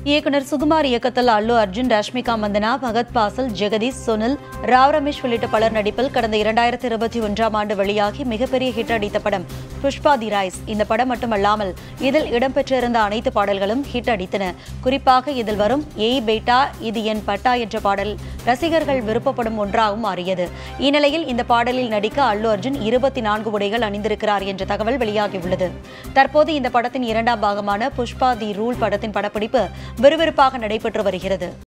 இயக்குனர் சுகுமார் இயக்கத்தில் அல்லு அர்ஜுன் ரஷ்மிகா மந்தனா பகத் பாசல் ஜெகதீஷ் சுனில் ராவ் ரமேஷ் உள்ளிட்ட பலர் நடிப்பில் கடந்த இரண்டாயிரத்தி இருபத்தி ஒன்றாம் ஆண்டு வெளியாகி மிகப்பெரிய ஹிட் அடித்த படம் புஷ்பா தி ரைஸ் இந்த படம் மட்டுமல்லாமல் இதில் இடம்பெற்றிருந்த அனைத்து பாடல்களும் ஹிட் அடித்தன குறிப்பாக இதில் வரும் ஏய் பேட்டா இது என் பட்டா என்ற பாடல் ரசிகர்கள் விருப்பப்படும் ஒன்றாகவும் மாறியது இந்நிலையில் இந்த பாடலில் நடிக்க அல்லு அர்ஜுன் இருபத்தி நான்கு உடைகள் அணிந்திருக்கிறார் என்ற தகவல் வெளியாகியுள்ளது தற்போது இந்த படத்தின் இரண்டாம் பாகமான புஷ்பா தி ரூல் படத்தின் படப்பிடிப்பு விறுவிறுப்பாக நடைபெற்று வருகிறது